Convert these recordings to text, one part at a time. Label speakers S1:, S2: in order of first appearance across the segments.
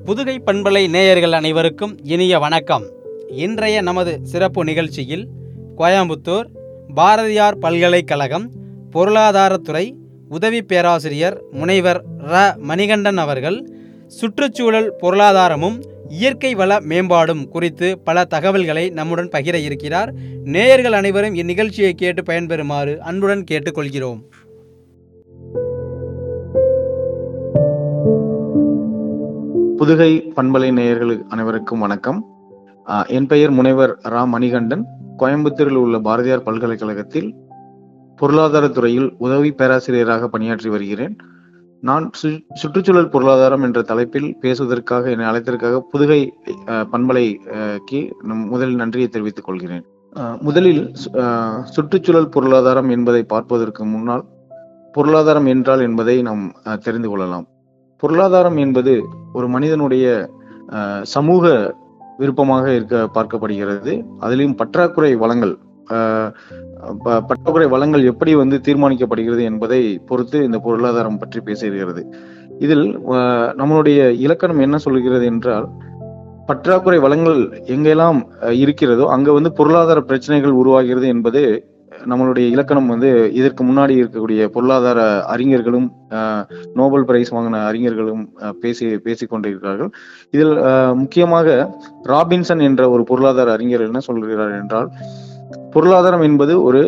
S1: புதுகை பண்பலை நேயர்கள் அனைவருக்கும் இனிய வணக்கம் இன்றைய நமது சிறப்பு நிகழ்ச்சியில் கோயம்புத்தூர் பாரதியார் பல்கலைக்கழகம் பொருளாதாரத்துறை உதவி பேராசிரியர் முனைவர் ர மணிகண்டன் அவர்கள் சுற்றுச்சூழல் பொருளாதாரமும் இயற்கை வள மேம்பாடும் குறித்து பல தகவல்களை நம்முடன் பகிர இருக்கிறார் நேயர்கள் அனைவரும் இந்நிகழ்ச்சியை கேட்டு பயன்பெறுமாறு அன்புடன் கேட்டுக்கொள்கிறோம்
S2: புதுகை பண்பலை நேயர்களுக்கு அனைவருக்கும் வணக்கம் ஆஹ் என் பெயர் முனைவர் ரா மணிகண்டன் கோயம்புத்தூரில் உள்ள பாரதியார் பல்கலைக்கழகத்தில் பொருளாதாரத்துறையில் உதவி பேராசிரியராக பணியாற்றி வருகிறேன் நான் சு- சுற்றுச்சூழல் பொருளாதாரம் என்ற தலைப்பில் பேசுவதற்காக என்னை அழைத்ததற்காக புதுகை ஆஹ், பண்பலைக்கு நம் முதலில் நன்றியை தெரிவித்துக் கொள்கிறேன் ஆஹ், முதலில் சு- ஆஹ், சுற்றுச்சூழல் பொருளாதாரம் என்பதை பார்ப்பதற்கு முன்னால் பொருளாதாரம் என்றால் என்பதை நாம் ஆஹ், தெரிந்து கொள்ளலாம் பொருளாதாரம் என்பது ஒரு மனிதனுடைய அஹ், சமூக விருப்பமாக இருக்க பார்க்கப்படுகிறது அதிலும் பற்றாக்குறை வளங்கள் அஹ், ப- பற்றாக்குறை வளங்கள் எப்படி வந்து தீர்மானிக்கப்படுகிறது என்பதை பொறுத்து இந்த பொருளாதாரம் பற்றி பேசுகிறது இதில் அஹ், நம்மளுடைய இலக்கணம் என்ன சொல்கிறது என்றால் பற்றாக்குறை வளங்கள் எங்கெல்லாம் அஹ், இருக்கிறதோ அங்க வந்து பொருளாதார பிரச்சனைகள் உருவாகிறது என்பது நம்மளுடைய இலக்கணம் வந்து இதற்கு முன்னாடி இருக்கக்கூடிய பொருளாதார அறிஞர்களும் அஹ், நோபல் பிரைஸ் வாங்கின அறிஞர்களும் அஹ், பேசி பேசிக் கொண்டிருக்கிறார்கள் இதில் அஹ், முக்கியமாக ராபின்சன் என்ற ஒரு பொருளாதார அறிஞர் என்ன சொல்கிறார் என்றால் பொருளாதாரம் என்பது ஒரு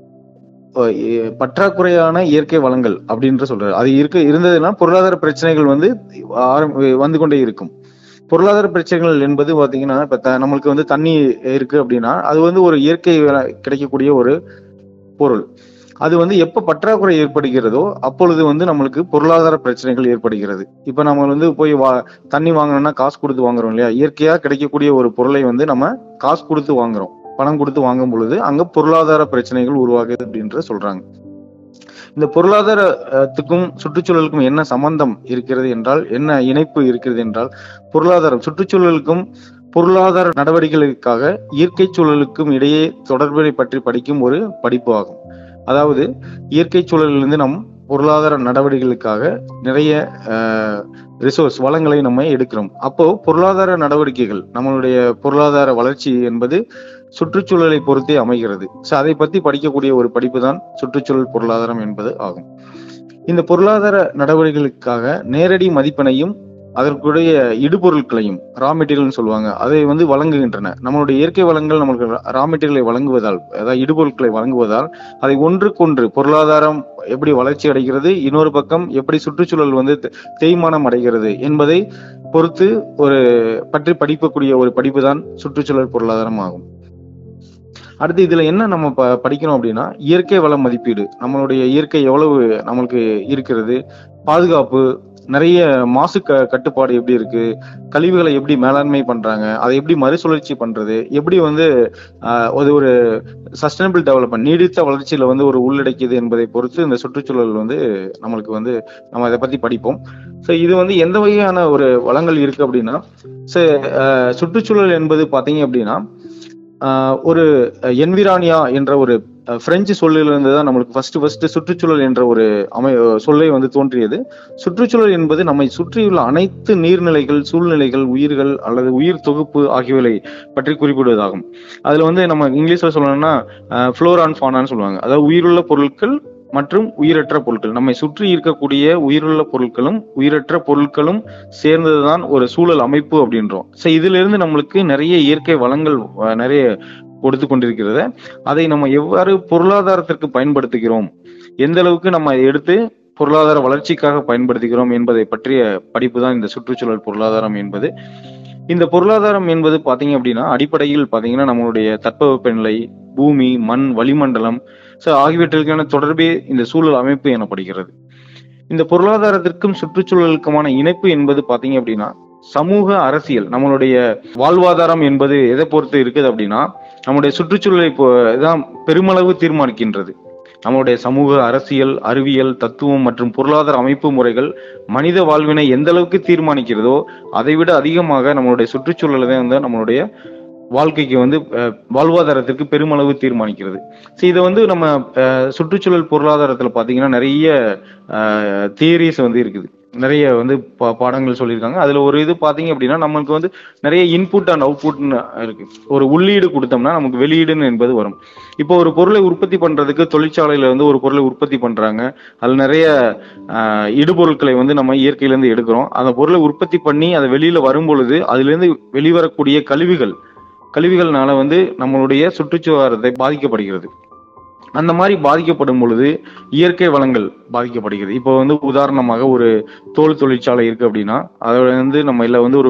S2: அஹ், எ- பற்றாக்குறையான இயற்கை வளங்கள் அப்படின்ற சொல்றாரு அது இருக்க இருந்ததுன்னா பொருளாதார பிரச்சனைகள் வந்து ஆரம்- வந்து கொண்டே இருக்கும் பொருளாதார பிரச்சனைகள் என்பது பாத்தீங்கன்னா இப்ப த- நம்மளுக்கு வந்து தண்ணி இருக்கு அப்படின்னா அது வந்து ஒரு இயற்கை வள- கிடைக்கக்கூடிய ஒரு பொருள் அது வந்து எப்ப பற்றாக்குறை ஏற்படுகிறதோ அப்பொழுது வந்து நம்மளுக்கு பொருளாதார பிரச்சனைகள் ஏற்படுகிறது இப்ப நம்ம வந்து போய் வா தண்ணி வாங்கணும்னா காசு கொடுத்து வாங்குறோம் இல்லையா இயற்கையா கிடைக்கக்கூடிய ஒரு பொருளை வந்து நம்ம காசு கொடுத்து வாங்குறோம் பணம் கொடுத்து வாங்கும் பொழுது அங்க பொருளாதார பிரச்சனைகள் உருவாகுது அப்படின்ற சொல்றாங்க இந்த பொருளாதாரத்துக்கும் சுற்றுச்சூழலுக்கும் என்ன சம்பந்தம் இருக்கிறது என்றால் என்ன இணைப்பு இருக்கிறது என்றால் பொருளாதாரம் சுற்றுச்சூழலுக்கும் பொருளாதார நடவடிக்கைகளுக்காக இயற்கை சூழலுக்கும் இடையே தொடர்பினை பற்றி படிக்கும் ஒரு படிப்பு ஆகும் அதாவது இயற்கை சூழலிலிருந்து நம் பொருளாதார நடவடிக்கைகளுக்காக நிறைய ரிசோர்ஸ் வளங்களை நம்ம எடுக்கிறோம் அப்போ பொருளாதார நடவடிக்கைகள் நம்மளுடைய பொருளாதார வளர்ச்சி என்பது சுற்றுச்சூழலை பொறுத்தே அமைகிறது ஸோ அதை பத்தி படிக்கக்கூடிய ஒரு படிப்பு தான் சுற்றுச்சூழல் பொருளாதாரம் என்பது ஆகும் இந்த பொருளாதார நடவடிக்கைகளுக்காக நேரடி மதிப்பினையும் அதற்குடைய இடுபொருட்களையும் ரா மெட்டீரியல்னு சொல்லுவாங்க அதை வந்து வழங்குகின்றன நம்மளுடைய இயற்கை வளங்கள் நமக்கு ரா மெட்டீரியலை வழங்குவதால் அதாவது இடுபொருட்களை வழங்குவதால் அதை ஒன்றுக்கொன்று பொருளாதாரம் எப்படி வளர்ச்சி அடைகிறது இன்னொரு பக்கம் எப்படி சுற்றுச்சூழல் வந்து தே- தேய்மானம் அடைகிறது என்பதை பொறுத்து ஒரு பற்றி படிக்கக்கூடிய ஒரு படிப்பு தான் சுற்றுச்சூழல் பொருளாதாரம் ஆகும் அடுத்து இதுல என்ன நம்ம ப- படிக்கிறோம் அப்படின்னா இயற்கை வள மதிப்பீடு நம்மளுடைய இயற்கை எவ்வளவு நம்மளுக்கு இருக்கிறது பாதுகாப்பு நிறைய மாசு க கட்டுப்பாடு எப்படி இருக்கு கழிவுகளை எப்படி மேலாண்மை பண்றாங்க அதை எப்படி மறுசுழற்சி பண்றது எப்படி வந்து ஆஹ், அது ஒரு சஸ்டைனபிள் டெவலப்மெண்ட் நீடித்த வளர்ச்சியில வந்து ஒரு உள்ளடக்கியது என்பதை பொறுத்து இந்த சுற்றுச்சூழல் வந்து நம்மளுக்கு வந்து நம்ம இதை பத்தி படிப்போம் ஸோ இது வந்து எந்த வகையான ஒரு வளங்கள் இருக்கு அப்படின்னா ஸோ சுற்றுச்சூழல் என்பது பாத்தீங்க அப்படின்னா ஆஹ், ஒரு என்விரானியா என்ற ஒரு அஹ், பிரெஞ்சு சொல்லிலிருந்து தான் நம்மளுக்கு ஃபர்ஸ்ட் ஃபர்ஸ்ட் சுற்றுச்சூழல் என்ற ஒரு அமை சொல்லை வந்து தோன்றியது சுற்றுச்சூழல் என்பது நம்மை சுற்றியுள்ள அனைத்து நீர்நிலைகள் சூழ்நிலைகள் உயிர்கள் அல்லது உயிர் தொகுப்பு ஆகியவை பற்றி குறிப்பிடுவதாகும் அதுல வந்து நம்ம இங்கிலீஷ்ல சொல்லணும்னா ஃப்ளோரான் ஃபானான்னு சொல்லுவாங்க அதாவது உயிருள்ள பொருட்கள் மற்றும் உயிரற்ற பொருட்கள் நம்மை சுற்றி இருக்கக்கூடிய உயிருள்ள பொருட்களும் உயிரற்ற பொருட்களும் சேர்ந்ததுதான் ஒரு சூழல் அமைப்பு அப்படின்றோம் ஸோ இதுல இருந்து நம்மளுக்கு நிறைய இயற்கை வளங்கள் அஹ், நிறைய கொடுத்து கொண்டிருக்கிறது அதை நம்ம எவ்வாறு பொருளாதாரத்திற்கு பயன்படுத்துகிறோம் எந்த அளவுக்கு நம்ம அதை எடுத்து பொருளாதார வளர்ச்சிக்காக பயன்படுத்துகிறோம் என்பதை பற்றிய படிப்பு தான் இந்த சுற்றுச்சூழல் பொருளாதாரம் என்பது இந்த பொருளாதாரம் என்பது பாத்தீங்க அப்படின்னா அடிப்படையில் பாத்தீங்கன்னா நம்மளுடைய தட்பவெப்பநிலை பூமி மண் வளிமண்டலம் ஸோ ஆகியவற்றிற்கான தொடர்பே இந்த சூழல் அமைப்பு எனப்படுகிறது இந்த பொருளாதாரத்திற்கும் சுற்றுச்சூழலுக்குமான இணைப்பு என்பது பாத்தீங்க அப்படின்னா சமூக அரசியல் நம்மளுடைய வாழ்வாதாரம் என்பது எதை பொறுத்து இருக்குது அப்படின்னா நம்முடைய சுற்றுச்சூழலை இப்போ தான் பெருமளவு தீர்மானிக்கின்றது நம்மளுடைய சமூக அரசியல் அறிவியல் தத்துவம் மற்றும் பொருளாதார அமைப்பு முறைகள் மனித வாழ்வினை எந்த அளவுக்கு தீர்மானிக்கிறதோ அதை விட அதிகமாக நம்மளுடைய சுற்றுச்சூழலை தான் வந்து நம்மளுடைய வாழ்க்கைக்கு வந்து அஹ், வாழ்வாதாரத்திற்கு பெருமளவு தீர்மானிக்கிறது ஸோ இதை வந்து நம்ம அஹ், சுற்றுச்சூழல் பொருளாதாரத்துல பாத்தீங்கன்னா நிறைய தியரிஸ் வந்து இருக்குது நிறைய வந்து பா- பாடங்கள் சொல்லியிருக்காங்க அதுல ஒரு இது பாத்தீங்க அப்படின்னா நம்மளுக்கு வந்து நிறைய இன்புட் அண்ட் அவுட்புட்னு இருக்கு ஒரு உள்ளீடு கொடுத்தோம்னா நமக்கு வெளியீடுன்னு என்பது வரும் இப்போ ஒரு பொருளை உற்பத்தி பண்றதுக்கு தொழிற்சாலையில வந்து ஒரு பொருளை உற்பத்தி பண்றாங்க அதுல நிறைய ஆஹ், இடுபொருட்களை வந்து நம்ம இயற்கையில இருந்து எடுக்கிறோம் அந்த பொருளை உற்பத்தி பண்ணி அதை வெளியில வரும் பொழுது அதுல இருந்து வெளிவரக்கூடிய கழிவுகள் கழிவுகள்னால வந்து நம்மளுடைய சுற்றுச்சூழலை பாதிக்கப்படுகிறது அந்த மாதிரி பாதிக்கப்படும் பொழுது இயற்கை வளங்கள் பாதிக்கப்படுகிறது இப்போ வந்து உதாரணமாக ஒரு தோல் தொழிற்சாலை இருக்கு அப்படின்னா அதோட வந்து நம்ம இல்ல வந்து ஒரு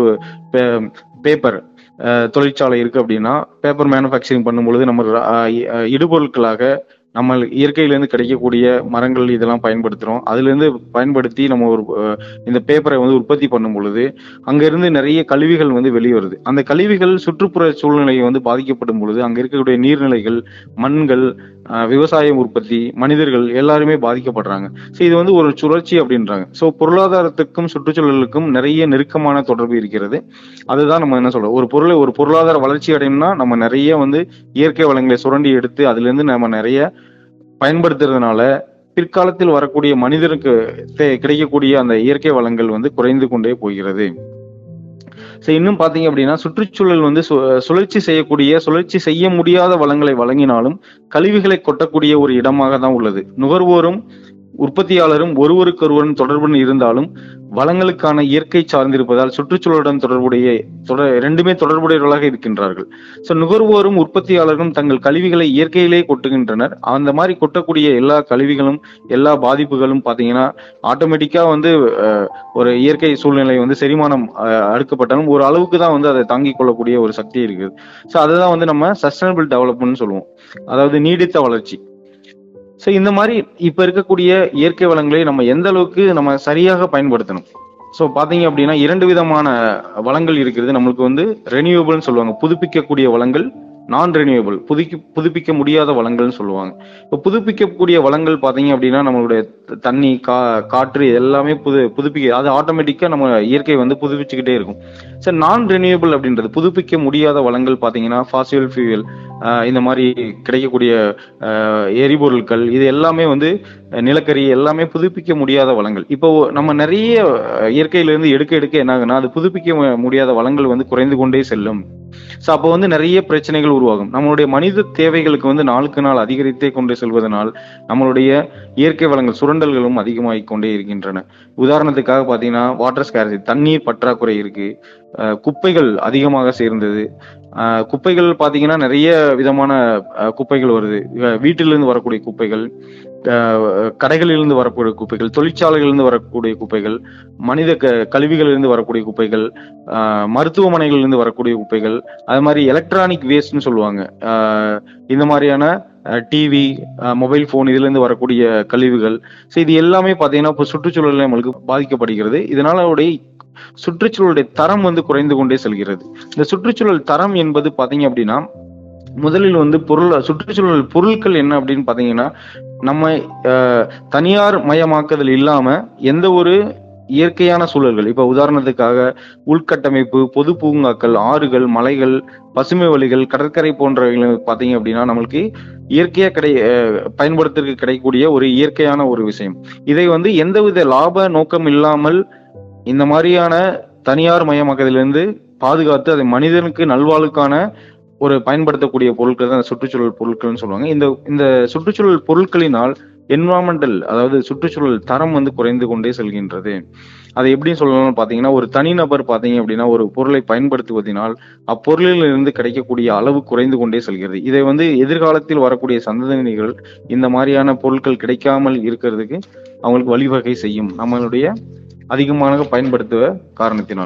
S2: பேப்பர் தொழிற்சாலை இருக்கு அப்படின்னா பேப்பர் மேனுஃபேக்சரிங் பண்ணும் பொழுது நம்ம அஹ், அஹ், இடுபொருட்களாக நம்ம இயற்கையிலேருந்து கிடைக்கக்கூடிய மரங்கள் இதெல்லாம் பயன்படுத்துறோம் அதுல இருந்து பயன்படுத்தி நம்ம ஒரு அஹ், இந்த பேப்பரை வந்து உற்பத்தி பண்ணும் பொழுது அங்க இருந்து நிறைய கழிவுகள் வந்து வெளியே வருது அந்த கழிவுகள் சுற்றுப்புற சூழ்நிலையை வந்து பாதிக்கப்படும் பொழுது அங்க இருக்கக்கூடிய நீர்நிலைகள் மண்கள் அஹ், விவசாயம் உற்பத்தி மனிதர்கள் எல்லாருமே பாதிக்கப்படுறாங்க ஸோ இது வந்து ஒரு சுழற்சி அப்படின்றாங்க ஸோ பொருளாதாரத்துக்கும் சுற்றுச்சூழலுக்கும் நிறைய நெருக்கமான தொடர்பு இருக்கிறது அதுதான் நம்ம என்ன சொல்றோம் ஒரு பொருளை ஒரு பொருளாதார வளர்ச்சி அடையணும்னா நம்ம நிறைய வந்து இயற்கை வளங்களை சுரண்டி எடுத்து அதுல இருந்து நம்ம நிறைய பயன்படுத்துறதுனால பிற்காலத்தில் வரக்கூடிய மனிதனுக்கு தே- கிடைக்கக்கூடிய அந்த இயற்கை வளங்கள் வந்து குறைந்து கொண்டே போகிறது ஸோ இன்னும் பாத்தீங்க அப்படின்னா சுற்றுச்சூழல் வந்து சு- சுழற்சி செய்யக்கூடிய சுழற்சி செய்ய முடியாத வளங்களை வழங்கினாலும் கழிவுகளை கொட்டக்கூடிய ஒரு இடமாக தான் உள்ளது நுகர்வோரும் உற்பத்தியாளரும் ஒருவருக்கொருவரும் தொடர்புடன் இருந்தாலும் வளங்களுக்கான இயற்கை சார்ந்திருப்பதால் சுற்றுச்சூழலுடன் தொடர்புடைய தொடர் ரெண்டுமே தொடர்புடையவர்களாக இருக்கின்றார்கள் ஸோ நுகர்வோரும் உற்பத்தியாளரும் தங்கள் கழிவுகளை இயற்கையிலே கொட்டுகின்றனர் அந்த மாதிரி கொட்டக்கூடிய எல்லா கழிவுகளும் எல்லா பாதிப்புகளும் பாத்தீங்கன்னா ஆட்டோமேட்டிக்கா வந்து அஹ், ஒரு இயற்கை சூழ்நிலை வந்து செரிமானம் அஹ், அடுக்கப்பட்டாலும் ஒரு அளவுக்கு தான் வந்து அதை தாங்கிக் கொள்ளக்கூடிய ஒரு சக்தி இருக்குது ஸோ அதுதான் வந்து நம்ம சஸ்டைனபிள் டெவலப்மெண்ட் சொல்லுவோம் அதாவது நீடித்த வளர்ச்சி ஸோ இந்த மாதிரி இப்ப இருக்கக்கூடிய இயற்கை வளங்களை நம்ம எந்த அளவுக்கு நம்ம சரியாக பயன்படுத்தணும் ஸோ பாத்தீங்க அப்படின்னா இரண்டு விதமான வளங்கள் இருக்கிறது நம்மளுக்கு வந்து ரெனியூவபிள்னு சொல்லுவாங்க புதுப்பிக்கக்கூடிய வளங்கள் நான் ரெனியூவபிள் புதுக்கி புதுப்பிக்க முடியாத வளங்கள்னு சொல்லுவாங்க இப்போ புதுப்பிக்கக்கூடிய வளங்கள் பாத்தீங்க அப்படின்னா நம்மளுடைய த- தண்ணி கா காற்று இது எல்லாமே புது புதுப்பிக்க அது ஆட்டோமேட்டிக்கா நம்ம இயற்கை வந்து புதுப்பிச்சுக்கிட்டே இருக்கும் சார் நான் ரெனியூவபிள் அப்படின்றது புதுப்பிக்க முடியாத வளங்கள் பாத்தீங்கன்னா ஃபாசியல் ஃபியூயல் இந்த மாதிரி கிடைக்கக்கூடிய ஆஹ், எரிபொருட்கள் இது எல்லாமே வந்து அஹ், நிலக்கரி எல்லாமே புதுப்பிக்க முடியாத வளங்கள் இப்போ நம்ம நிறைய அஹ், இயற்கையிலிருந்து எடுக்க எடுக்க என்ன ஆகுனா அது புதுப்பிக்க மு- முடியாத வளங்கள் வந்து குறைந்து கொண்டே செல்லும் ஸோ அப்போ வந்து நிறைய பிரச்சனைகள் உருவாகும் நம்மளுடைய மனித தேவைகளுக்கு வந்து நாளுக்கு நாள் அதிகரித்தே கொண்டு செல்வதனால் நம்மளுடைய இயற்கை வளங்கள் சுரண்டல்களும் அதிகமாகிக் கொண்டே இருக்கின்றன உதாரணத்துக்காக பார்த்தீங்கன்னா வாட்டர் ஸ்கேர்சி தண்ணீர் பற்றாக்குறை இருக்கு அஹ் குப்பைகள் அதிகமாக சேர்ந்தது அஹ் குப்பைகள் பார்த்தீங்கன்னா நிறைய விதமான அஹ், குப்பைகள் வருது அஹ் வீட்டிலிருந்து வரக்கூடிய குப்பைகள் அஹ், கடைகளிலிருந்து வரக்கூடிய குப்பைகள் தொழிற்சாலைகளிலிருந்து வரக்கூடிய குப்பைகள் மனித க கழிவுகளிலிருந்து வரக்கூடிய குப்பைகள் அஹ், மருத்துவமனைகளிலிருந்து வரக்கூடிய குப்பைகள் அது மாதிரி எலக்ட்ரானிக் வேஸ்ட்னு சொல்லுவாங்க அஹ், இந்த மாதிரியான டிவி மொபைல் ஃபோன் இதுல இருந்து வரக்கூடிய கழிவுகள் ஸோ இது எல்லாமே பார்த்தீங்கன்னா இப்போ சுற்றுச்சூழல் நம்மளுக்கு பாதிக்கப்படுகிறது இதனால அவருடைய சுற்றுச்சூழலுடைய தரம் வந்து குறைந்து கொண்டே செல்கிறது இந்த சுற்றுச்சூழல் தரம் என்பது பாத்தீங்க அப்படின்னா முதலில் வந்து பொருள் சுற்றுச்சூழல் பொருட்கள் என்ன அப்படின்னு பாத்தீங்கன்னா நம்ம அஹ், தனியார் மயமாக்குதல் இல்லாம எந்த ஒரு இயற்கையான சூழல்கள் இப்ப உதாரணத்துக்காக உள்கட்டமைப்பு பொது பூங்காக்கள் ஆறுகள் மலைகள் பசுமை வழிகள் கடற்கரை போன்றவைகள் பாத்தீங்க அப்படின்னா நம்மளுக்கு இயற்கையா கிடை அஹ், பயன்படுத்துறதுக்கு கிடைக்கக்கூடிய ஒரு இயற்கையான ஒரு விஷயம் இதை வந்து எந்தவித லாப நோக்கம் இல்லாமல் இந்த மாதிரியான தனியார் மயமாக்கத்திலிருந்து பாதுகாத்து அதை மனிதனுக்கு நல்வாழ்வுக்கான ஒரு பயன்படுத்தக்கூடிய பொருட்கள் தான் இந்த சுற்றுச்சூழல் பொருட்கள்னு சொல்லுவாங்க இந்த இந்த சுற்றுச்சூழல் பொருட்களினால் என்வரான்மெண்டல் அதாவது சுற்றுச்சூழல் தரம் வந்து குறைந்து கொண்டே செல்கின்றது அதை எப்படி சொல்லலாம்னு பாத்தீங்கன்னா ஒரு தனிநபர் பாத்தீங்க அப்படின்னா ஒரு பொருளை பயன்படுத்துவதனால் அப்பொருளில் இருந்து கிடைக்கக்கூடிய அளவு குறைந்து கொண்டே செல்கிறது இதை வந்து எதிர்காலத்தில் வரக்கூடிய சந்ததியினர்கள் இந்த மாதிரியான பொருட்கள் கிடைக்காமல் இருக்கிறதுக்கு அவங்களுக்கு வழிவகை செய்யும் நம்மளுடைய அதிகமாக பயன்படுத்துவ காரணத்தினால்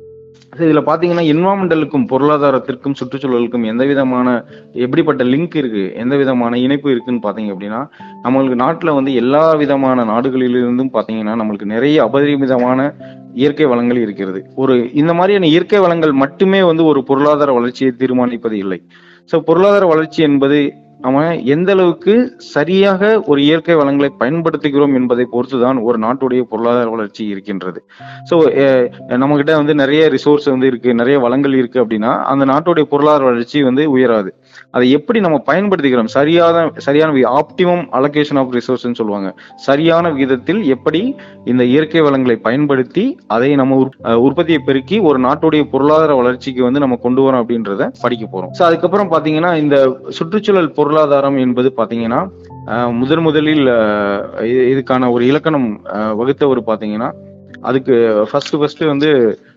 S2: So, இதுல பாத்தீங்கன்னா என்வாமெண்டலுக்கும் பொருளாதாரத்திற்கும் சுற்றுச்சூழலுக்கும் எந்த விதமான எப்படிப்பட்ட லிங்க் இருக்கு எந்த விதமான இணைப்பு இருக்குன்னு பாத்தீங்க அப்படின்னா நம்மளுக்கு நாட்டுல வந்து எல்லா விதமான நாடுகளிலிருந்தும் பாத்தீங்கன்னா நம்மளுக்கு நிறைய அபரிமிதமான இயற்கை வளங்கள் இருக்கிறது ஒரு இந்த மாதிரியான இயற்கை வளங்கள் மட்டுமே வந்து ஒரு பொருளாதார வளர்ச்சியை தீர்மானிப்பது இல்லை சோ பொருளாதார வளர்ச்சி என்பது நம்ம எந்த அளவுக்கு சரியாக ஒரு இயற்கை வளங்களை பயன்படுத்துகிறோம் என்பதை பொறுத்துதான் ஒரு நாட்டுடைய பொருளாதார வளர்ச்சி இருக்கின்றது ஸோ நம்ம கிட்ட வந்து நிறைய ரிசோர்ஸ் வந்து இருக்கு நிறைய வளங்கள் இருக்கு அப்படின்னா அந்த நாட்டுடைய பொருளாதார வளர்ச்சி வந்து உயராது அதை எப்படி நம்ம பயன்படுத்திக்கிறோம் சரியான சரியான ஆப்டிமம் அலோகேஷன் ஆஃப் ரிசோர்ஸ்னு சொல்லுவாங்க சரியான விதத்தில் எப்படி இந்த இயற்கை வளங்களை பயன்படுத்தி அதை நம்ம உற்- அஹ் உற்பத்தியை பெருக்கி ஒரு நாட்டுடைய பொருளாதார வளர்ச்சிக்கு வந்து நம்ம கொண்டு வரோம் அப்படின்றத படிக்க போறோம் ஸோ அதுக்கப்புறம் பாத்தீங்கன்னா இந்த சுற்றுச்சூழல் பொருளாதாரம் என்பது பாத்தீங்கன்னா அஹ், முதன் முதலில் அஹ், இது- இதுக்கான ஒரு இலக்கணம் அஹ், வகுத்தவர் பாத்தீங்கன்னா அதுக்கு ஃபர்ஸ்ட் ஃபர்ஸ்ட் வந்து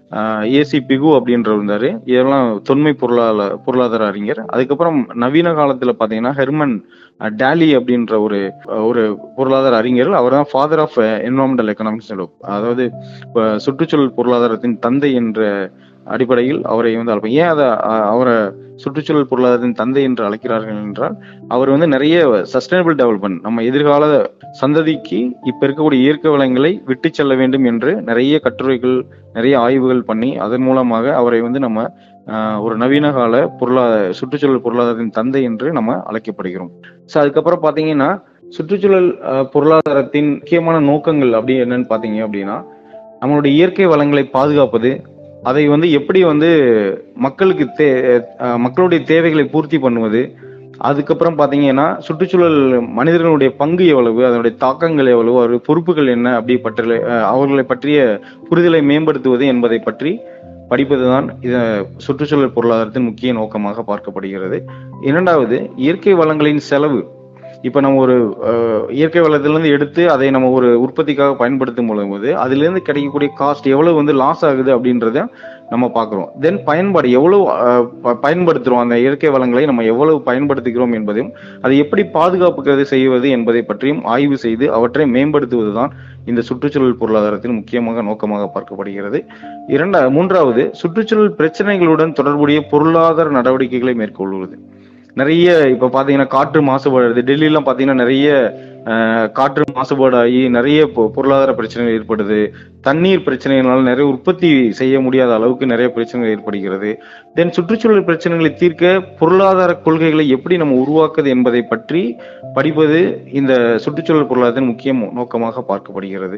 S2: ஏசி பிகு அப்படின்றவர் இருந்தாரு இதெல்லாம் தொன்மை பொருளாதார பொருளாதார அறிஞர் அதுக்கப்புறம் நவீன காலத்துல பாத்தீங்கன்னா ஹெர்மன் அஹ், டாலி அப்படின்ற ஒரு அஹ், ஒரு பொருளாதார அறிஞர் அவர் தான் ஃபாதர் ஆஃப் என்வரான்மெண்டல் எக்கனாமிக்ஸ் அதாவது இப்ப சுற்றுச்சூழல் பொருளாதாரத்தின் தந்தை என்ற அடிப்படையில் அவரை வந்து அழைப்போம் ஏன் அதை அஹ், அவரை சுற்றுச்சூழல் பொருளாதாரத்தின் தந்தை என்று அழைக்கிறார்கள் என்றால் அவர் வந்து நிறைய சஸ்டைனபிள் டெவலப்மெண்ட் நம்ம எதிர்கால சந்ததிக்கு இப்ப இருக்கக்கூடிய இயற்கை வளங்களை விட்டு செல்ல வேண்டும் என்று நிறைய கட்டுரைகள் நிறைய ஆய்வுகள் பண்ணி அதன் மூலமாக அவரை வந்து நம்ம ஆஹ், ஒரு நவீன கால பொருளாதார சுற்றுச்சூழல் பொருளாதாரத்தின் தந்தை என்று நம்ம அழைக்கப்படுகிறோம் ஸோ அதுக்கப்புறம் பாத்தீங்கன்னா சுற்றுச்சூழல் ஆஹ், பொருளாதாரத்தின் முக்கியமான நோக்கங்கள் அப்படி என்னன்னு பாத்தீங்க அப்படின்னா நம்மளுடைய இயற்கை வளங்களை பாதுகாப்பது அதை வந்து எப்படி வந்து மக்களுக்கு தே ஆஹ், மக்களுடைய தேவைகளை பூர்த்தி பண்ணுவது அதுக்கப்புறம் பாத்தீங்கன்னா சுற்றுச்சூழல் மனிதர்களுடைய பங்கு எவ்வளவு அதனுடைய தாக்கங்கள் எவ்வளவு அவருடைய பொறுப்புகள் என்ன அப்படி பற்றி அவர்களை பற்றிய புரிதலை மேம்படுத்துவது என்பதை பற்றி படிப்பதுதான் இத சுற்றுச்சூழல் பொருளாதாரத்தின் முக்கிய நோக்கமாக பார்க்கப்படுகிறது இரண்டாவது இயற்கை வளங்களின் செலவு இப்ப நம்ம ஒரு அஹ், இயற்கை வளத்திலிருந்து எடுத்து அதை நம்ம ஒரு உற்பத்திக்காக பயன்படுத்தும் பொழுது அதிலிருந்து கிடைக்கக்கூடிய காஸ்ட் எவ்வளவு வந்து லாஸ் ஆகுது அப்படின்றத நம்ம பார்க்கிறோம் தென் பயன்பாடு எவ்வளவு அஹ், ப- பயன்படுத்துறோம் அந்த இயற்கை வளங்களை நம்ம எவ்வளவு பயன்படுத்துகிறோம் என்பதையும் அதை எப்படி பாதுகாப்புக்கிறது செய்வது என்பதை பற்றியும் ஆய்வு செய்து அவற்றை மேம்படுத்துவதுதான் இந்த சுற்றுச்சூழல் பொருளாதாரத்தின் முக்கியமாக நோக்கமாக பார்க்கப்படுகிறது இரண்டா மூன்றாவது சுற்றுச்சூழல் பிரச்சனைகளுடன் தொடர்புடைய பொருளாதார நடவடிக்கைகளை மேற்கொள்வது நிறைய இப்ப பாத்தீங்கன்னா காற்று மாசுபாடு டெல்லிலாம் பாத்தீங்கன்னா நிறைய அஹ், காற்று மாசுபாடாகி நிறைய பொ- பொருளாதார பிரச்சனைகள் ஏற்படுது தண்ணீர் பிரச்சனைகளால நிறைய உற்பத்தி செய்ய முடியாத அளவுக்கு நிறைய பிரச்சனைகள் ஏற்படுகிறது தென் சுற்றுச்சூழல் பிரச்சனைகளை தீர்க்க பொருளாதார கொள்கைகளை எப்படி நம்ம உருவாக்குது என்பதை பற்றி படிப்பது இந்த சுற்றுச்சூழல் பொருளாதாரத்தின் முக்கிய மோ- நோக்கமாக பார்க்கப்படுகிறது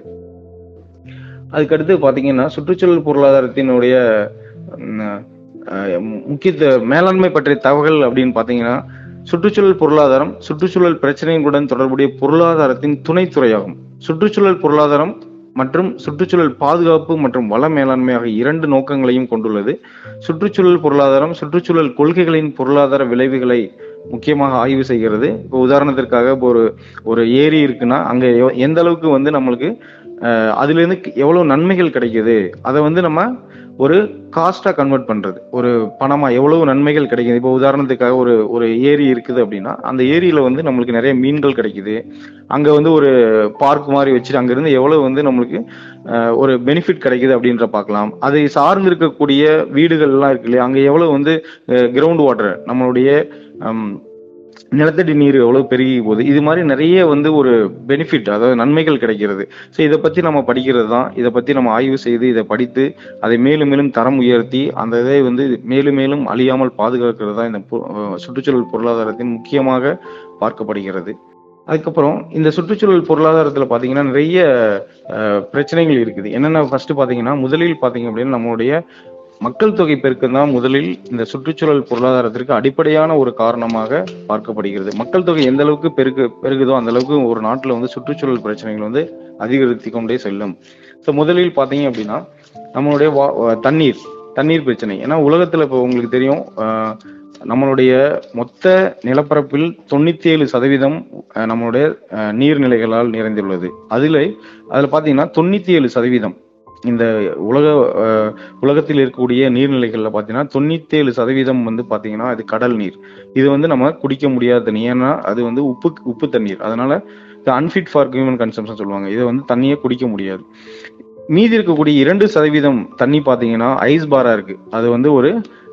S2: அதுக்கடுத்து பாத்தீங்கன்னா சுற்றுச்சூழல் பொருளாதாரத்தினுடைய ம், அஹ், முக்கியத்துவ மேலாண்மை பற்றிய தகவல் அப்படின்னு பாத்தீங்கன்னா சுற்றுச்சூழல் பொருளாதாரம் சுற்றுச்சூழல் பிரச்சனைகளுடன் தொடர்புடைய பொருளாதாரத்தின் துணைத்துறையாகும் சுற்றுச்சூழல் பொருளாதாரம் மற்றும் சுற்றுச்சூழல் பாதுகாப்பு மற்றும் வள மேலாண்மை ஆகிய இரண்டு நோக்கங்களையும் கொண்டுள்ளது சுற்றுச்சூழல் பொருளாதாரம் சுற்றுச்சூழல் கொள்கைகளின் பொருளாதார விளைவுகளை முக்கியமாக ஆய்வு செய்கிறது இப்போ உதாரணத்திற்காக இப்போ ஒரு ஒரு ஏரி இருக்குன்னா அங்க எவ்- எந்த அளவுக்கு வந்து நம்மளுக்கு அஹ், அதுல இருந்து எவ்வளவு நன்மைகள் கிடைக்குது அதை வந்து நம்ம ஒரு காஸ்டா கன்வெர்ட் பண்றது ஒரு பணமா எவ்வளவு நன்மைகள் கிடைக்குது இப்போ உதாரணத்துக்காக ஒரு ஒரு ஏரி இருக்குது அப்படின்னா அந்த ஏரியில வந்து நம்மளுக்கு நிறைய மீன்கள் கிடைக்குது அங்க வந்து ஒரு பார்க் மாதிரி வச்சுட்டு அங்க இருந்து எவ்வளவு வந்து நம்மளுக்கு அஹ், ஒரு பெனிஃபிட் கிடைக்குது அப்படின்ற பார்க்கலாம் அதை சார்ந்து இருக்கக்கூடிய வீடுகள் எல்லாம் இருக்கு இல்லையா அங்க எவ்வளவு வந்து கிரவுண்ட் வாட்டர் நம்மளுடைய ஹம், நிலத்தடி நீர் எவ்வளவு பெருகி போகுது இது மாதிரி நிறைய வந்து ஒரு பெனிஃபிட் அதாவது நன்மைகள் கிடைக்கிறது ஸோ இதை பத்தி நம்ம படிக்கிறது தான் இதை பத்தி நம்ம ஆய்வு செய்து இதை படித்து அதை மேலும் மேலும் தரம் உயர்த்தி அந்த இதை வந்து மேலும் மேலும் அழியாமல் பாதுகாக்கிறது தான் இந்த பொ- அஹ் சுற்றுச்சூழல் பொருளாதாரத்தின் முக்கியமாக பார்க்கப்படுகிறது அதுக்கப்புறம் இந்த சுற்றுச்சூழல் பொருளாதாரத்துல பாத்தீங்கன்னா நிறைய அஹ், பிரச்சனைகள் இருக்குது என்னென்ன ஃபர்ஸ்ட் பாத்தீங்கன்னா முதலில் பாத்தீங்க அப்படின்னா நம்மளுடைய மக்கள் தொகை பெருக்கம் தான் முதலில் இந்த சுற்றுச்சூழல் பொருளாதாரத்திற்கு அடிப்படையான ஒரு காரணமாக பார்க்கப்படுகிறது மக்கள் தொகை எந்த அளவுக்கு பெருகு பெருகுதோ அந்த அளவுக்கு ஒரு நாட்டுல வந்து சுற்றுச்சூழல் பிரச்சனைகள் வந்து அதிகரித்து கொண்டே செல்லும் ஸோ முதலில் பாத்தீங்க அப்படின்னா நம்மளுடைய வா- வா- தண்ணீர் தண்ணீர் பிரச்சனை ஏன்னா உலகத்துல இப்போ உங்களுக்கு தெரியும் ஆஹ், நம்மளுடைய மொத்த நிலப்பரப்பில் தொண்ணூத்தி ஏழு சதவீதம் அஹ், நம்மளுடைய அஹ், நீர்நிலைகளால் நிறைந்துள்ளது அதுல அதுல பாத்தீங்கன்னா தொண்ணூத்தி ஏழு சதவீதம் இந்த உலக அஹ், உலகத்தில் இருக்கக்கூடிய நீர்நிலைகள்ல பாத்தீங்கன்னா தொண்ணூத்தி ஏழு சதவீதம் வந்து பாத்தீங்கன்னா அது கடல் நீர் இது வந்து நம்ம குடிக்க முடியாத தண்ணி ஏன்னா அது வந்து உப்பு உப்பு தண்ணீர் அதனால அன்ஃபிட் ஃபார் ஹியூமன் கன்சம்ஷன் சொல்லுவாங்க இதை வந்து தண்ணியே குடிக்க முடியாது மீதி இருக்கக்கூடிய இரண்டு சதவீதம் தண்ணி பாத்தீங்கன்னா ஐஸ் பாரா இருக்கு அது வந்து ஒரு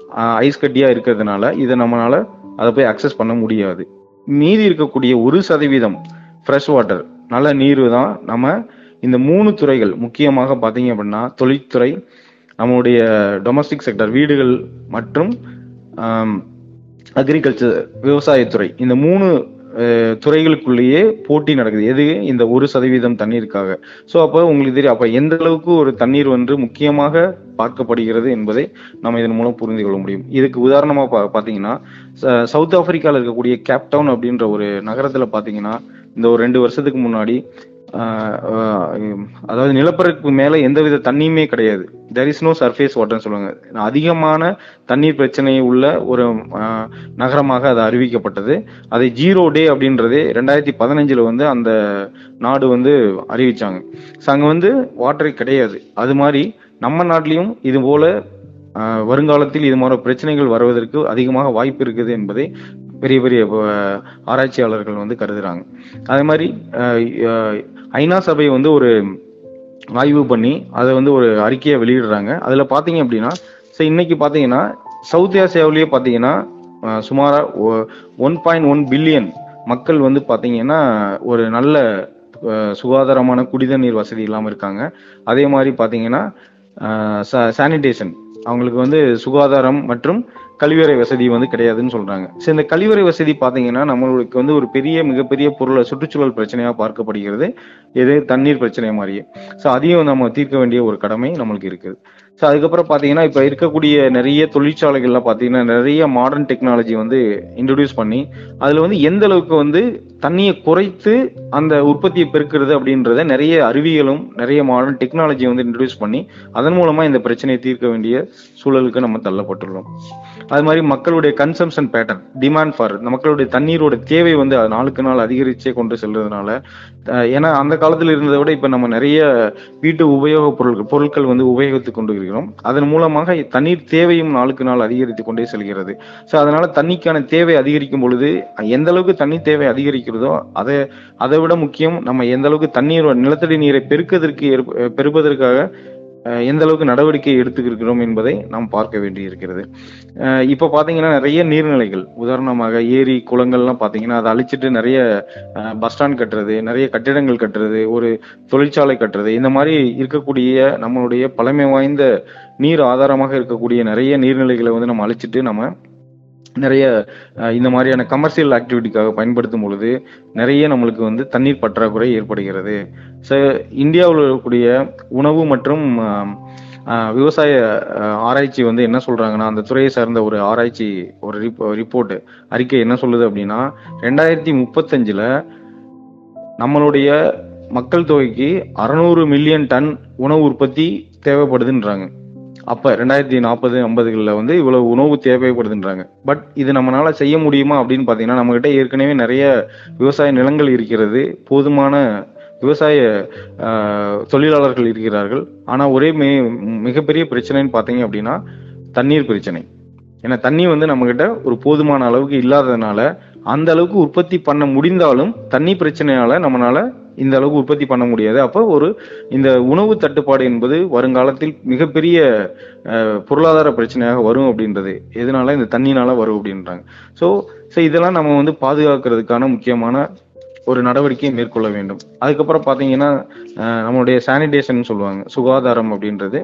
S2: ஐஸ் கட்டியா இருக்கிறதுனால இதை நம்மளால அதை போய் அக்சஸ் பண்ண முடியாது மீதி இருக்கக்கூடிய ஒரு சதவீதம் ஃப்ரெஷ் வாட்டர் நல்ல நீர் தான் நம்ம இந்த மூணு துறைகள் முக்கியமாக பாத்தீங்க அப்படின்னா தொழில்துறை நம்மளுடைய டொமஸ்டிக் செக்டர் வீடுகள் மற்றும் அக்ரிகல்ச்சர் விவசாயத்துறை இந்த மூணு அஹ், துறைகளுக்குள்ளேயே போட்டி நடக்குது எது இந்த ஒரு சதவீதம் தண்ணீருக்காக ஸோ அப்போ உங்களுக்கு தெரியும் அப்போ எந்த அளவுக்கு ஒரு தண்ணீர் வந்து முக்கியமாக பார்க்கப்படுகிறது என்பதை நம்ம இதன் மூலம் புரிந்து கொள்ள முடியும் இதுக்கு உதாரணமா பா பார்த்தீங்கன்னா ச- சவுத் ஆப்பிரிக்கால இருக்கக்கூடிய கேப்டவுன் அப்படின்ற ஒரு நகரத்துல பார்த்தீங்கன்னா இந்த ஒரு ரெண்டு வருஷத்துக்கு முன்னாடி ஆஹ், ஆஹ், அதாவது நிலப்பரப்பு மேல எந்தவித தண்ணியுமே கிடையாது தெர் இஸ் நோ சர்ஃபேஸ் வாட்டர்னு சொல்லுவாங்க அதிகமான தண்ணீர் பிரச்சனை உள்ள ஒரு ஆஹ், நகரமாக அது அறிவிக்கப்பட்டது அதை ஜீரோ டே அப்படின்றது ரெண்டாயிரத்தி பதினஞ்சுல வந்து அந்த நாடு வந்து அறிவிச்சாங்க ஸோ அங்க வந்து வாட்டரே கிடையாது அது மாதிரி நம்ம நாட்டிலையும் இது போல ஆஹ், வருங்காலத்தில் இது மாதிரி பிரச்சனைகள் வருவதற்கு அதிகமாக வாய்ப்பு இருக்குது என்பதை பெரிய பெரிய ஆஹ், ஆராய்ச்சியாளர்கள் வந்து கருதுறாங்க அதே மாதிரி ஆஹ், ஆஹ், ஐநா சபை வந்து ஒரு ஆய்வு பண்ணி அதை வந்து ஒரு அறிக்கையை வெளியிடுறாங்க அதுல பாத்தீங்க அப்படின்னா ஸோ இன்னைக்கு பாத்தீங்கன்னா சவுத் ஆசியாவிலேயே பாத்தீங்கன்னா ஆஹ், சுமாரா ஒன் பாயிண்ட் ஒன் பில்லியன் மக்கள் வந்து பாத்தீங்கன்னா ஒரு நல்ல ஆஹ், சுகாதாரமான குடிதண்ணீர் வசதி இல்லாம இருக்காங்க அதே மாதிரி பாத்தீங்கன்னா சானிடேஷன் அவங்களுக்கு வந்து சுகாதாரம் மற்றும் கழிவறை வசதி வந்து கிடையாதுன்னு சொல்றாங்க சரி இந்த கழிவறை வசதி பாத்தீங்கன்னா நம்மளுக்கு வந்து ஒரு பெரிய மிகப்பெரிய பொருளை சுற்றுச்சூழல் பிரச்சனையா பார்க்கப்படுகிறது எது தண்ணீர் பிரச்சனை மாதிரியே ஸோ அதையும் நம்ம தீர்க்க வேண்டிய ஒரு கடமை நம்மளுக்கு இருக்குது ஸோ அதுக்கப்புறம் பாத்தீங்கன்னா இப்ப இருக்கக்கூடிய நிறைய தொழிற்சாலைகள்ல பாத்தீங்கன்னா நிறைய மாடர்ன் டெக்னாலஜி வந்து இன்ட்ரடியூஸ் பண்ணி அதுல வந்து எந்த அளவுக்கு வந்து தண்ணியை குறைத்து அந்த உற்பத்தியை பெருக்கிறது அப்படின்றத நிறைய அறிவியலும் நிறைய மாடர்ன் டெக்னாலஜி வந்து இன்ட்ரடியூஸ் பண்ணி அதன் மூலமா இந்த பிரச்சனையை தீர்க்க வேண்டிய சூழலுக்கு நம்ம தள்ளப்பட்டுள்ளோம் அது மாதிரி மக்களுடைய கன்சம்ஷன் பேட்டர்ன் டிமாண்ட் ஃபார் மக்களுடைய தண்ணீரோட தேவை வந்து அது நாளுக்கு நாள் அதிகரிச்சே கொண்டு செல்றதுனால அஹ், ஏன்னா அந்த காலத்துல இருந்ததை விட இப்ப நம்ம நிறைய வீட்டு உபயோக பொருட்கள் பொருட்கள் வந்து உபயோகித்துக் கொண்டு இருக்கிறோம் அதன் மூலமாக தண்ணீர் தேவையும் நாளுக்கு நாள் அதிகரித்து கொண்டே செல்கிறது ஸோ அதனால தண்ணிக்கான தேவை அதிகரிக்கும் பொழுது எந்த அளவுக்கு தண்ணி தேவை அதிகரிக்கிறதோ அதை அதை விட முக்கியம் நம்ம எந்த அளவுக்கு தண்ணீர் நிலத்தடி நீரை பெருக்குவதற்கு ஏற்ப- பெறுவதற்காக அஹ், எந்த அளவுக்கு நடவடிக்கை எடுத்துக்கிறோம் என்பதை நாம் பார்க்க வேண்டி இருக்கிறது அஹ், இப்ப பாத்தீங்கன்னா நிறைய நீர்நிலைகள் உதாரணமாக ஏரி குளங்கள்லாம் பாத்தீங்கன்னா அதை அழிச்சிட்டு நிறைய பஸ் ஸ்டாண்ட் கட்டுறது நிறைய கட்டிடங்கள் கட்டுறது ஒரு தொழிற்சாலை கட்டுறது இந்த மாதிரி இருக்கக்கூடிய நம்மளுடைய பழமை வாய்ந்த நீர் ஆதாரமாக இருக்கக்கூடிய நிறைய நீர்நிலைகளை வந்து நம்ம அழிச்சிட்டு நம்ம நிறைய அஹ், இந்த மாதிரியான கமர்ஷியல் ஆக்டிவிட்டிக்காக பயன்படுத்தும் பொழுது நிறைய நம்மளுக்கு வந்து தண்ணீர் பற்றாக்குறை ஏற்படுகிறது ஸோ இந்தியாவில் இருக்கக்கூடிய உணவு மற்றும் ஆம், ஆஹ், விவசாய ஆஹ், ஆராய்ச்சி வந்து என்ன சொல்றாங்கன்னா அந்த துறையை சார்ந்த ஒரு ஆராய்ச்சி ஒரு ரிப்போர்ட் அறிக்கை என்ன சொல்லுது அப்படின்னா ரெண்டாயிரத்தி முப்பத்தஞ்சுல நம்மளுடைய மக்கள் தொகைக்கு அறுநூறு மில்லியன் டன் உணவு உற்பத்தி தேவைப்படுதுன்றாங்க அப்ப ரெண்டாயிரத்தி நாற்பது ஐம்பதுகளில் வந்து இவ்வளவு உணவு தேவைப்படுதுன்றாங்க பட் இது நம்மளால செய்ய முடியுமா அப்படின்னு பாத்தீங்கன்னா நம்ம கிட்ட ஏற்கனவே நிறைய விவசாய நிலங்கள் இருக்கிறது போதுமான விவசாய ஆஹ், தொழிலாளர்கள் இருக்கிறார்கள் ஆனா ஒரே மி- மிகப்பெரிய பிரச்சனைன்னு பாத்தீங்க அப்படின்னா தண்ணீர் பிரச்சனை ஏன்னா தண்ணி வந்து நம்ம கிட்ட ஒரு போதுமான அளவுக்கு இல்லாததுனால அந்த அளவுக்கு உற்பத்தி பண்ண முடிந்தாலும் தண்ணி பிரச்சனையால நம்மளால இந்த அளவுக்கு உற்பத்தி பண்ண முடியாது அப்போ ஒரு இந்த உணவு தட்டுப்பாடு என்பது வருங்காலத்தில் மிகப்பெரிய அஹ், பொருளாதார பிரச்சனையாக வரும் அப்படின்றது எதனால இந்த தண்ணினால வரும் அப்படின்றாங்க ஸோ ஸோ இதெல்லாம் நம்ம வந்து பாதுகாக்கிறதுக்கான முக்கியமான ஒரு நடவடிக்கையை மேற்கொள்ள வேண்டும் அதுக்கப்புறம் பாத்தீங்கன்னா அஹ், நம்மளுடைய சானிடேஷன் சொல்லுவாங்க சுகாதாரம் அப்படின்றது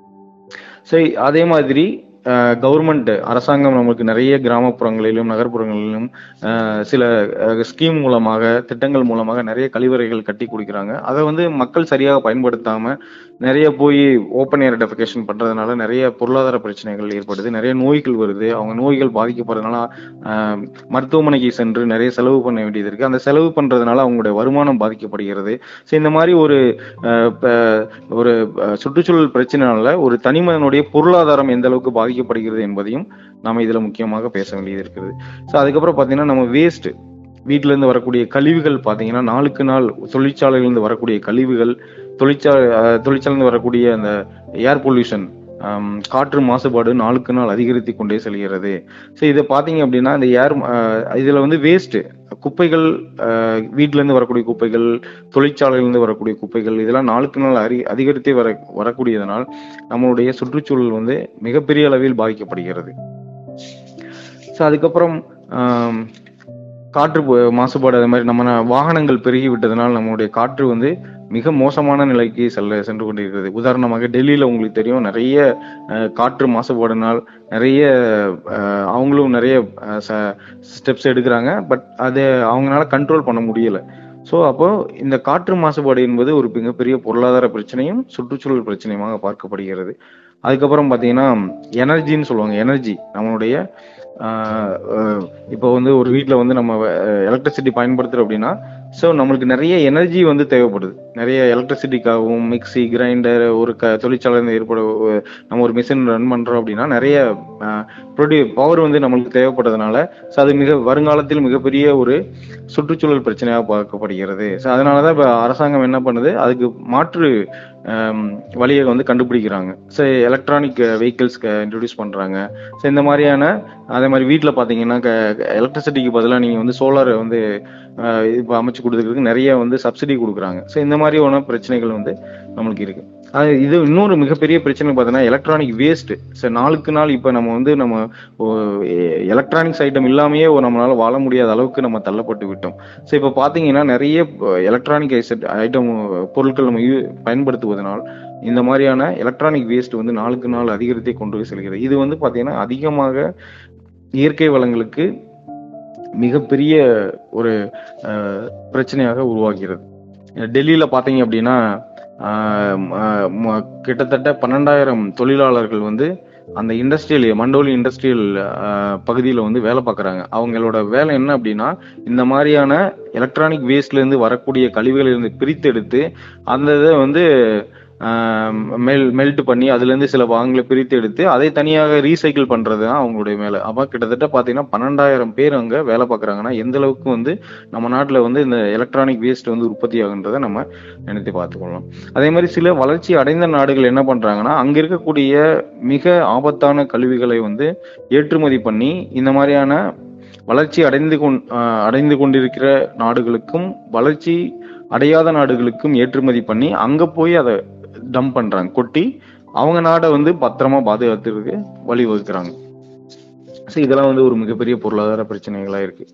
S2: சரி அதே மாதிரி கவர்மெண்ட் அரசாங்கம் நமக்கு நிறைய கிராமப்புறங்களிலும் நகர்ப்புறங்களிலும் அஹ், சில ஸ்கீம் மூலமாக திட்டங்கள் மூலமாக நிறைய கழிவறைகள் கட்டி கொடுக்குறாங்க அதை வந்து மக்கள் சரியாக பயன்படுத்தாம நிறைய போய் ஓப்பன் ஏர் டெஃபிகேஷன் பண்றதுனால நிறைய பொருளாதார பிரச்சனைகள் ஏற்படுது நிறைய நோய்கள் வருது அவங்க நோய்கள் பாதிக்கப்படுறதுனால அஹ், மருத்துவமனைக்கு சென்று நிறைய செலவு பண்ண வேண்டியது இருக்கு அந்த செலவு பண்றதுனால அவங்களுடைய வருமானம் பாதிக்கப்படுகிறது ஸோ இந்த மாதிரி ஒரு அஹ், ப- ஒரு அஹ், சுற்றுச்சூழல் பிரச்சனைனால ஒரு தனிமனிதனுடைய பொருளாதாரம் எந்த அளவுக்கு பாதிக்கப்படுகிறது என்பதையும் நாம இதுல முக்கியமாக பேச வேண்டியது இருக்குது ஸோ அதுக்கப்புறம் பாத்தீங்கன்னா நம்ம வேஸ்ட் வீட்ல இருந்து வரக்கூடிய கழிவுகள் பாத்தீங்கன்னா நாளுக்கு நாள் தொழிற்சாலையில இருந்து வரக்கூடிய கழிவுகள் தொழிற்சாலை அஹ், தொழிற்சாலையில இருந்து வரக்கூடிய அந்த ஏர் பொல்யூஷன் காற்று மாசுபாடு நாளுக்கு நாள் அதிகரித்து கொண்டே செல்கிறது ஸோ இதை பாத்தீங்க அப்படின்னா இந்த ஏர் இதுல வந்து வேஸ்ட் குப்பைகள் அஹ், வீட்ல இருந்து வரக்கூடிய குப்பைகள் தொழிற்சாலையில இருந்து வரக்கூடிய குப்பைகள் இதெல்லாம் நாளுக்கு நாள் அறி அதிகரித்தே வர வரக்கூடியதனால் நம்மளுடைய சுற்றுச்சூழல் வந்து மிகப்பெரிய அளவில் பாதிக்கப்படுகிறது ஸோ அதுக்கப்புறம் ஆம், காற்று பு- மாசுபாடு அது மாதிரி நம்ம ந- வாகனங்கள் பெருகி விட்டதனால் நம்மளுடைய காற்று வந்து மிக மோசமான நிலைக்கு செல்ல சென்று கொண்டிருக்கிறது உதாரணமாக டெல்லியில உங்களுக்கு தெரியும் நிறைய அஹ், காற்று மாசுபாடுனால் நிறைய அஹ், அவங்களும் நிறைய ஸ்டெப்ஸ் எடுக்கிறாங்க பட் அதை அவங்களால கண்ட்ரோல் பண்ண முடியல ஸோ அப்போ இந்த காற்று மாசுபாடு என்பது ஒரு மிகப்பெரிய பொருளாதார பிரச்சனையும் சுற்றுச்சூழல் பிரச்சனையுமாக பார்க்கப்படுகிறது அதுக்கப்புறம் பார்த்தீங்கன்னா எனர்ஜின்னு சொல்லுவாங்க எனர்ஜி நம்மளுடைய ஆஹ், அஹ், இப்போ வந்து ஒரு வீட்டில் வந்து நம்ம எலக்ட்ரிசிட்டி பயன்படுத்துறோம் அப்படின்னா ஸோ நம்மளுக்கு நிறைய எனர்ஜி வந்து தேவைப்படுது நிறைய எலக்ட்ரிசிட்டிக்காகவும் மிக்ஸி கிரைண்டர் ஒரு க தொழிற்சாலை ஏற்பட ஒ- நம்ம ஒரு மிஷின் ரன் பண்றோம் அப்படின்னா நிறைய ப்ரொடியூ பவர் வந்து நம்மளுக்கு தேவைப்படுறதுனால ஸோ அது மிக வருங்காலத்தில் மிகப்பெரிய ஒரு சுற்றுச்சூழல் பிரச்சனையாக பார்க்கப்படுகிறது ஸோ அதனால தான் இப்போ அரசாங்கம் என்ன பண்ணுது அதுக்கு மாற்று ஆம், வழியை வந்து கண்டுபிடிக்கிறாங்க ஸோ எலக்ட்ரானிக் வெஹிக்கிள்ஸ் இன்ட்ரடியூஸ் பண்ணுறாங்க ஸோ இந்த மாதிரியான அதே மாதிரி வீட்டில் பார்த்தீங்கன்னா எலக்ட்ரிசிட்டிக்கு பதிலாக நீங்கள் வந்து சோலார் வந்து ஆஹ், இப்போ அமைச்சு கொடுத்துக்கிறதுக்கு நிறைய வந்து சப்சிடி கொடுக்குறாங்க ஸோ இந்த மாதிரியான பிரச்சனைகள் வந்து நம்மளுக்கு இருக்கு அது இது இன்னொரு மிகப்பெரிய பிரச்சனை பார்த்தீங்கன்னா எலக்ட்ரானிக் வேஸ்ட் ஸோ நாளுக்கு நாள் இப்போ நம்ம வந்து நம்ம எலக்ட்ரானிக்ஸ் ஐட்டம் இல்லாமையே ஒரு நம்மளால வாழ முடியாத அளவுக்கு நம்ம தள்ளப்பட்டு விட்டோம் ஸோ இப்போ பார்த்தீங்கன்னா நிறைய எலக்ட்ரானிக் ஐட்டம் பொருட்கள் நம்ம யூ- பயன்படுத்துவதனால் இந்த மாதிரியான எலக்ட்ரானிக் வேஸ்ட் வந்து நாளுக்கு நாள் அதிகரித்தே கொண்டு போய் செல்கிறது இது வந்து பார்த்தீங்கன்னா அதிகமாக இயற்கை வளங்களுக்கு மிகப்பெரிய ஒரு அஹ், பிரச்சனையாக உருவாகிறது டெல்லியில பார்த்தீங்க அப்படின்னா ஆஹ், ம- ம- கிட்டத்தட்ட பன்னெண்டாயிரம் தொழிலாளர்கள் வந்து அந்த இண்டஸ்ட்ரியல் மண்டோலி இண்டஸ்ட்ரியல் பகுதியில் வந்து வேலை பார்க்குறாங்க அவங்களோட வேலை என்ன அப்படின்னா இந்த மாதிரியான எலக்ட்ரானிக் வேஸ்ட்ல இருந்து வரக்கூடிய கழிவுகளை இருந்து பிரித்தெடுத்து அந்த இதை வந்து மெல் மெல்ட் பண்ணி அதுல இருந்து சில பாகங்களை பிரித்து எடுத்து அதை தனியாக ரீசைக்கிள் பண்றது தான் அவங்களுடைய மேல அப்ப கிட்டத்தட்ட பாத்தீங்கன்னா பன்னெண்டாயிரம் பேர் அங்க வேலை பார்க்கறாங்கன்னா எந்த அளவுக்கு வந்து நம்ம நாட்டுல வந்து இந்த எலக்ட்ரானிக் வேஸ்ட் வந்து உற்பத்தி ஆகுன்றதை நம்ம நினைத்து பார்த்துக்கொள்ளலாம் அதே மாதிரி சில வளர்ச்சி அடைந்த நாடுகள் என்ன பண்றாங்கன்னா அங்க இருக்கக்கூடிய மிக ஆபத்தான கழிவுகளை வந்து ஏற்றுமதி பண்ணி இந்த மாதிரியான வளர்ச்சி அடைந்து கொண் ஆஹ் அடைந்து கொண்டிருக்கிற நாடுகளுக்கும் வளர்ச்சி அடையாத நாடுகளுக்கும் ஏற்றுமதி பண்ணி அங்க போய் அதை டம்ப் பண்றாங்க கொட்டி அவங்க நாடை வந்து பத்திரமா பாதுகாத்துறதுக்கு வழிவகுக்கிறாங்க ஸோ இதெல்லாம் வந்து ஒரு மிகப்பெரிய பொருளாதார பிரச்சனைகளா இருக்கு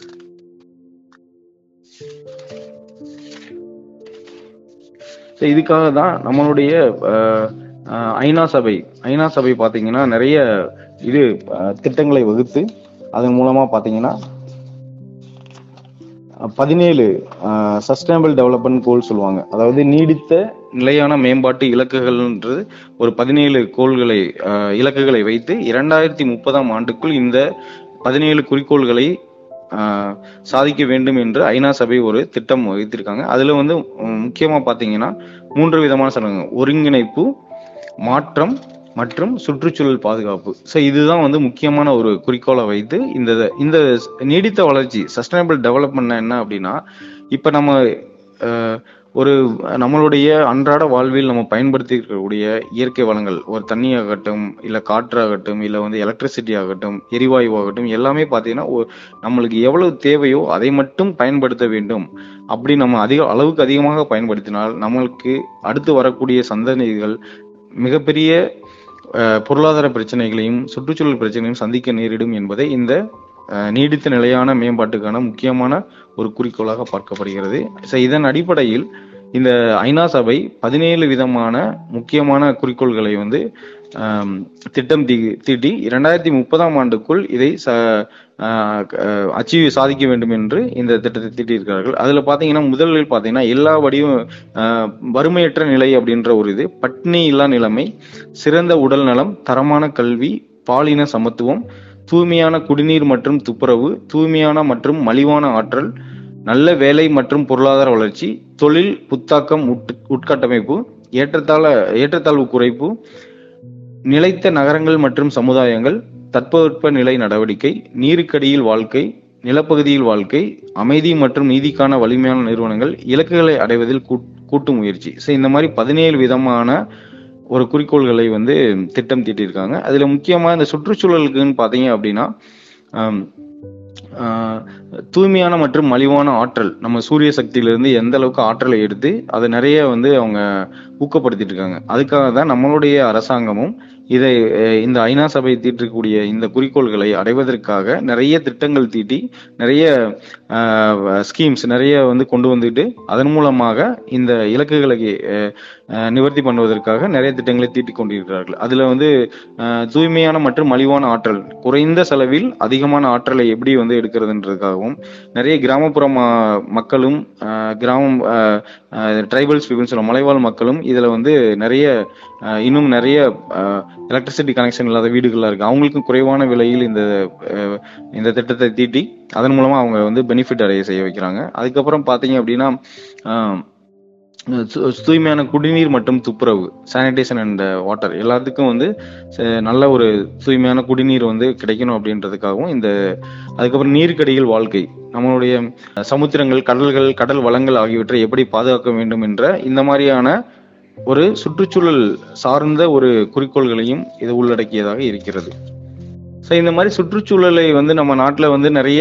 S2: ஸோ இதுக்காக தான் நம்மளுடைய அஹ், அஹ், ஐநா சபை ஐநா சபை பார்த்தீங்கன்னா நிறைய இது அஹ், திட்டங்களை வகுத்து அதன் மூலமா பார்த்தீங்கன்னா பதினேழு சஸ்டைனபிள் டெவலப்மெண்ட் கோல் சொல்லுவாங்க அதாவது நீடித்த நிலையான மேம்பாட்டு இலக்குகள்ன்றது ஒரு பதினேழு கோள்களை அஹ், இலக்குகளை வைத்து இரண்டாயிரத்தி முப்பதாம் ஆண்டுக்குள் இந்த பதினேழு குறிக்கோள்களை அஹ், சாதிக்க வேண்டும் என்று ஐநா சபை ஒரு திட்டம் வைத்திருக்காங்க அதுல வந்து உம், முக்கியமா பாத்தீங்கன்னா மூன்று விதமான சொல்லுங்க ஒருங்கிணைப்பு மாற்றம் மற்றும் சுற்றுச்சூழல் பாதுகாப்பு ஸோ இதுதான் வந்து முக்கியமான ஒரு குறிக்கோளை வைத்து இந்த இந்த நீடித்த வளர்ச்சி சஸ்டைனபிள் டெவலப்மெண்ட் என்ன அப்படின்னா இப்போ நம்ம அஹ், ஒரு நம்மளுடைய அன்றாட வாழ்வில் நம்ம பயன்படுத்தி இருக்கக்கூடிய இயற்கை வளங்கள் ஒரு தண்ணி ஆகட்டும் இல்லை காற்றாகட்டும் இல்லை வந்து எலக்ட்ரிசிட்டி ஆகட்டும் எரிவாயு ஆகட்டும் எல்லாமே பார்த்தீங்கன்னா ஒரு- நம்மளுக்கு எவ்வளவு தேவையோ அதை மட்டும் பயன்படுத்த வேண்டும் அப்படி நம்ம அதிக அளவுக்கு அதிகமாக பயன்படுத்தினால் நம்மளுக்கு அடுத்து வரக்கூடிய சந்ததிகள் மிகப்பெரிய அஹ், பொருளாதார பிரச்சனைகளையும் சுற்றுச்சூழல் பிரச்சனையும் சந்திக்க நேரிடும் என்பதை இந்த அஹ், நீடித்த நிலையான மேம்பாட்டுக்கான முக்கியமான ஒரு குறிக்கோளாக பார்க்கப்படுகிறது So, இதன் அடிப்படையில் இந்த ஐநா சபை பதினேழு விதமான முக்கியமான குறிக்கோள்களை வந்து ஆம், திட்டம் தீ- தீட்டி இரண்டாயிரத்தி முப்பதாம் ஆண்டுக்குள் இதை அச்சீவ் சாதிக்க வேண்டும் என்று இந்த திட்டத்தை தீட்டியிருக்கிறார்கள் அதுல பாத்தீங்கன்னா முதலில் பாத்தீங்கன்னா எல்லா வடிவம் ஆஹ், வறுமையற்ற நிலை அப்படின்ற ஒரு இது பட்னி இல்லா நிலைமை சிறந்த உடல் நலம் தரமான கல்வி பாலின சமத்துவம் தூய்மையான குடிநீர் மற்றும் துப்புரவு தூய்மையான மற்றும் மலிவான ஆற்றல் நல்ல வேலை மற்றும் பொருளாதார வளர்ச்சி தொழில் புத்தாக்கம் உட்- உட்கட்டமைப்பு ஏற்றத்தாழ ஏற்றத்தாழ்வு குறைப்பு நிலைத்த நகரங்கள் மற்றும் சமுதாயங்கள் தட்பவெட்ப நிலை நடவடிக்கை நீருக்கடியில் வாழ்க்கை நிலப்பகுதியில் வாழ்க்கை அமைதி மற்றும் நீதிக்கான வலிமையான நிறுவனங்கள் இலக்குகளை அடைவதில் கூட்- கூட்டு முயற்சி ஸோ இந்த மாதிரி பதினேழு விதமான ஒரு குறிக்கோள்களை வந்து திட்டம் தீட்டியிருக்காங்க அதுல முக்கியமா இந்த சுற்றுச்சூழலுக்குன்னு பாத்தீங்க அப்படின்னா ஆம், ஆஹ், தூய்மையான மற்றும் மலிவான ஆற்றல் நம்ம சூரிய சக்தியிலிருந்து எந்த அளவுக்கு ஆற்றலை எடுத்து அதை நிறைய வந்து அவங்க ஊக்கப்படுத்திட்டு இருக்காங்க அதுக்காக தான் நம்மளுடைய அரசாங்கமும் இதை அஹ், இந்த ஐநா சபை தீட்டக்கூடிய இந்த குறிக்கோள்களை அடைவதற்காக நிறைய திட்டங்கள் தீட்டி நிறைய ஸ்கீம்ஸ் நிறைய வந்து கொண்டு வந்துட்டு அதன் மூலமாக இந்த இலக்குகளை அஹ், அஹ், நிவர்த்தி பண்ணுவதற்காக நிறைய திட்டங்களை தீட்டிக் கொண்டிருக்கிறார்கள் அதுல வந்து அஹ், தூய்மையான மற்றும் மலிவான ஆற்றல் குறைந்த செலவில் அதிகமான ஆற்றலை எப்படி வந்து எடுக்கிறதுன்றதுக்காகவும் நிறைய கிராமப்புற ம- மக்களும் அஹ், கிராமம் ட்ரைபல்ஸ் பீப்புள்ஸ் சொல்ல மலைவாழ் மக்களும் இதுல வந்து நிறைய அஹ், இன்னும் நிறைய எலக்ட்ரிசிட்டி கனெக்ஷன் இல்லாத வீடுகள்லாம் இருக்கு அவங்களுக்கும் குறைவான விலையில் இந்த அஹ், இந்த திட்டத்தை தீட்டி அதன் மூலமா அவங்க வந்து பெனிஃபிட் அடைய செய்ய வைக்கிறாங்க அதுக்கப்புறம் பாத்தீங்க அப்படின்னா அஹ், சு- தூய்மையான குடிநீர் மற்றும் துப்புரவு சானிடேஷன் அண்ட் வாட்டர் எல்லாத்துக்கும் வந்து ச- நல்ல ஒரு தூய்மையான குடிநீர் வந்து கிடைக்கணும் அப்படின்றதுக்காகவும் இந்த அதுக்கப்புறம் நீர்க்கடியில் வாழ்க்கை நம்மளுடைய சமுத்திரங்கள் கடல்கள் கடல் வளங்கள் ஆகியவற்றை எப்படி பாதுகாக்க வேண்டும் என்ற இந்த மாதிரியான ஒரு சுற்றுச்சூழல் சார்ந்த ஒரு குறிக்கோள்களையும் இது உள்ளடக்கியதாக இருக்கிறது ஸோ இந்த மாதிரி சுற்றுச்சூழலை வந்து நம்ம நாட்டில் வந்து நிறைய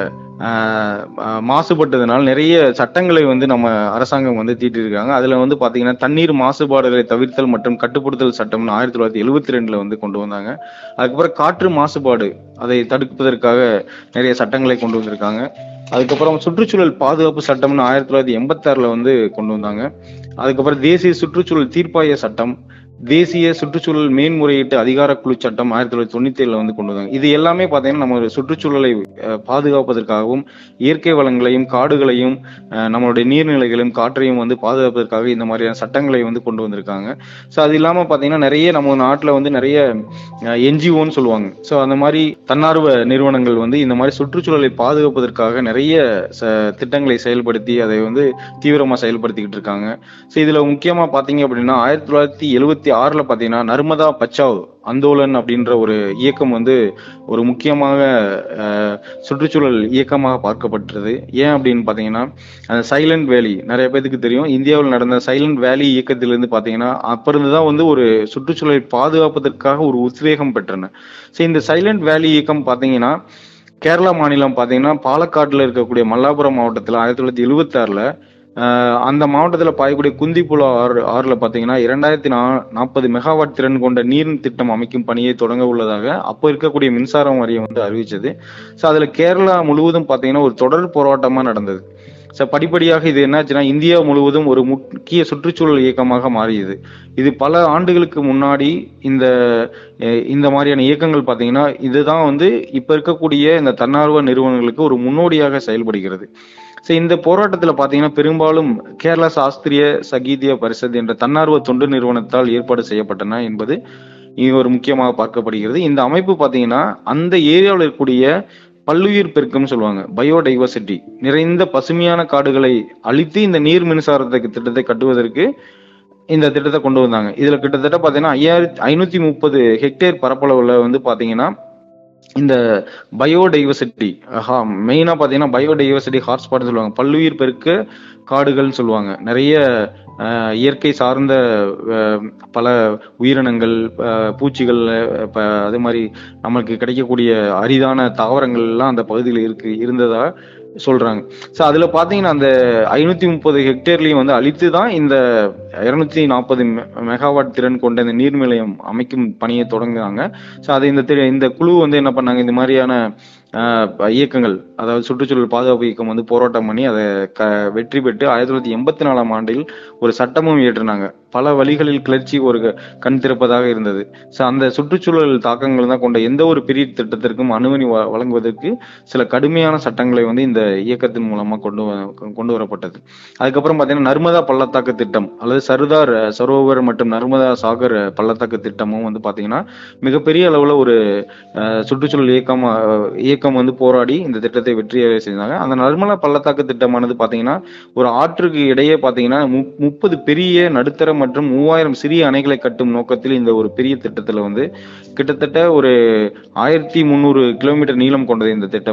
S2: ஆஹ், ஆஹ், மாசுபட்டதுனால நிறைய சட்டங்களை வந்து நம்ம அரசாங்கம் வந்து தீட்டிருக்காங்க அதுல வந்து பாத்தீங்கன்னா தண்ணீர் மாசுபாடுகளை தவிர்த்தல் மற்றும் கட்டுப்படுத்தல் சட்டம்னு ஆயிரத்தி தொள்ளாயிரத்தி எழுபத்தி ரெண்டுல வந்து கொண்டு வந்தாங்க அதுக்கப்புறம் காற்று மாசுபாடு அதை தடுப்பதற்காக நிறைய சட்டங்களை கொண்டு வந்திருக்காங்க அதுக்கப்புறம் சுற்றுச்சூழல் பாதுகாப்பு சட்டம்னு ஆயிரத்தி தொள்ளாயிரத்தி எண்பத்தாறுல வந்து கொண்டு வந்தாங்க அதுக்கப்புறம் தேசிய சுற்றுச்சூழல் தீர்ப்பாய சட்டம் தேசிய சுற்றுச்சூழல் மேன்முறையீட்டு அதிகார குழு சட்டம் ஆயிரத்தி தொள்ளாயிரத்தி தொண்ணூத்தி ஏழுல வந்து கொண்டு வந்தாங்க இது எல்லாமே பாத்தீங்கன்னா நம்ம ஒரு சுற்றுச்சூழலை அஹ், பாதுகாப்பதற்காகவும் இயற்கை வளங்களையும் காடுகளையும் அஹ், நம்மளுடைய நீர்நிலைகளையும் காற்றையும் வந்து பாதுகாப்பதற்காக இந்த மாதிரியான சட்டங்களை வந்து கொண்டு வந்திருக்காங்க ஸோ அது இல்லாம பாத்தீங்கன்னா நிறைய நம்ம நாட்டுல வந்து நிறைய என்ஜிஓன்னு சொல்லுவாங்க ஸோ அந்த மாதிரி தன்னார்வ நிறுவனங்கள் வந்து இந்த மாதிரி சுற்றுச்சூழலை பாதுகாப்பதற்காக நிறைய ச- திட்டங்களை செயல்படுத்தி அதை வந்து தீவிரமா செயல்படுத்திக்கிட்டு இருக்காங்க ஸோ இதுல முக்கியமா பாத்தீங்க அப்படின்னா ஆயிரத்தி தொள்ளாயிரத்தி எழுவத்தி ஆறுல பாத்தீங்கன்னா நர்மதா பச்சாவ் அந்தோலன் அப்படின்ற ஒரு இயக்கம் வந்து ஒரு முக்கியமாக அஹ், சுற்றுச்சூழல் இயக்கமாக பார்க்கப்பட்டது ஏன் அப்படின்னு பாத்தீங்கன்னா அந்த சைலண்ட் வேலி நிறைய பேத்துக்கு தெரியும் இந்தியாவில் நடந்த சைலண்ட் வேலி இயக்கத்திலிருந்து பாத்தீங்கன்னா அப்ப இருந்து தான் வந்து ஒரு சுற்றுச்சூழலை பாதுகாப்பதற்காக ஒரு உத்வேகம் பெற்றன ஸோ இந்த சைலண்ட் வேலி இயக்கம் பாத்தீங்கன்னா கேரளா மாநிலம் பாத்தீங்கன்னா பாலக்காட்டுல இருக்கக்கூடிய மல்லாபுரம் மாவட்டத்துல ஆயிரத்தி தொள்ளாயிரத்தி எழுபத்தி ஆறுல அந்த மாவட்டத்துல பாயக்கூடிய குந்திப்புழா ஆறு ஆறுல பாத்தீங்கன்னா இரண்டாயிரத்தி நா நாற்பது மெகாவாட் திறன் கொண்ட நீர் திட்டம் அமைக்கும் பணியை தொடங்க உள்ளதாக அப்போ இருக்கக்கூடிய மின்சாரம் வாரியம் வந்து அறிவிச்சது ஸோ அதுல கேரளா முழுவதும் பாத்தீங்கன்னா ஒரு தொடர் போராட்டமா நடந்தது ஸோ படிப்படியாக இது என்னாச்சுன்னா இந்தியா முழுவதும் ஒரு முக்கிய சுற்றுச்சூழல் இயக்கமாக மாறியது இது பல ஆண்டுகளுக்கு முன்னாடி இந்த அஹ், இந்த மாதிரியான இயக்கங்கள் பாத்தீங்கன்னா இதுதான் வந்து இப்ப இருக்கக்கூடிய இந்த தன்னார்வ நிறுவனங்களுக்கு ஒரு முன்னோடியாக செயல்படுகிறது ஸோ இந்த போராட்டத்துல பாத்தீங்கன்னா பெரும்பாலும் கேரளா சாஸ்திரிய சகீதிய பரிஷத் என்ற தன்னார்வ தொண்டு நிறுவனத்தால் ஏற்பாடு செய்யப்பட்டன என்பது இங்க ஒரு முக்கியமாக பார்க்கப்படுகிறது இந்த அமைப்பு பாத்தீங்கன்னா அந்த ஏரியாவில் இருக்கக்கூடிய பல்லுயிர் பெருக்கம்னு சொல்லுவாங்க பயோடைவர்சிட்டி நிறைந்த பசுமையான காடுகளை அழித்து இந்த நீர் மின்சாரத்துக்கு திட்டத்தை கட்டுவதற்கு இந்த திட்டத்தை கொண்டு வந்தாங்க இதுல கிட்டத்தட்ட பாத்தீங்கன்னா ஐயாயிரத்தி ஐநூத்தி முப்பது ஹெக்டேர் பரப்பளவுல வந்து பாத்தீங்கன்னா இந்த பயோடைவர்சிட்டி மெயினா பாத்தீங்கன்னா பயோடைவர்சிட்டி ஹாட்ஸ்பாட்னு சொல்லுவாங்க பல்லுயிர் பெருக்க காடுகள்னு சொல்லுவாங்க நிறைய அஹ், இயற்கை சார்ந்த அஹ், பல உயிரினங்கள் அஹ், பூச்சிகள் அஹ், ப- அதே மாதிரி நமக்கு கிடைக்கக்கூடிய அரிதான தாவரங்கள் எல்லாம் அந்த பகுதியில் இருக்கு இருந்ததா சொல்றாங்க ஸோ அதுல பாத்தீங்கன்னா அந்த ஐநூத்தி முப்பது ஹெக்டேர்லயும் வந்து அழித்து தான் இந்த இருநூத்தி நாற்பது மெகாவாட் திறன் கொண்ட இந்த நீர் நிலையம் அமைக்கும் பணியை தொடங்குறாங்க ஸோ அது இந்த தி- இந்த குழு வந்து என்ன பண்ணாங்க இந்த மாதிரியான ஆஹ், இயக்கங்கள் அதாவது சுற்றுச்சூழல் பாதுகாப்பு இயக்கம் வந்து போராட்டம் பண்ணி அதை க வெற்றி பெற்று ஆயிரத்தி தொள்ளாயிரத்தி எண்பத்தி நாலாம் ஆண்டில் ஒரு சட்டமும் இயற்றினாங்க பல வழிகளில் கிளர்ச்சி ஒரு க- கண் திறப்பதாக இருந்தது ஸோ அந்த சுற்றுச்சூழல் தாக்கங்கள் தான் கொண்ட எந்த ஒரு பெரிய திட்டத்திற்கும் அனுமதி வ- வழங்குவதற்கு சில கடுமையான சட்டங்களை வந்து இந்த இயக்கத்தின் மூலமா கொண்டு வ- கொண்டு வரப்பட்டது அதுக்கப்புறம் பாத்தீங்கன்னா நர்மதா பள்ளத்தாக்கு திட்டம் அல்லது சர்தார் அஹ், சரோவர் மற்றும் நர்மதா சாகர் அஹ், பள்ளத்தாக்கு திட்டமும் வந்து பாத்தீங்கன்னா மிகப்பெரிய அளவுல ஒரு அஹ், சுற்றுச்சூழல் இயக்கம் அஹ், இயக்கம் வந்து போராடி இந்த திட்டத்தை வெற்றியடைய செஞ்சாங்க அந்த நர்மதா பள்ளத்தாக்கு திட்டமானது பாத்தீங்கன்னா ஒரு ஆற்றுக்கு இடையே பாத்தீங்கன்னா மு- முப்பது பெரிய நடுத்தர மற்றும் மூவாயிரம் சிறிய அணைகளை கட்டும் நோக்கத்தில் இந்த ஒரு பெரிய திட்டத்துல வந்து கிட்டத்தட்ட ஒரு ஆயிரத்தி முந்நூறு கிலோமீட்டர் நீளம் கொண்டது இந்த திட்டம்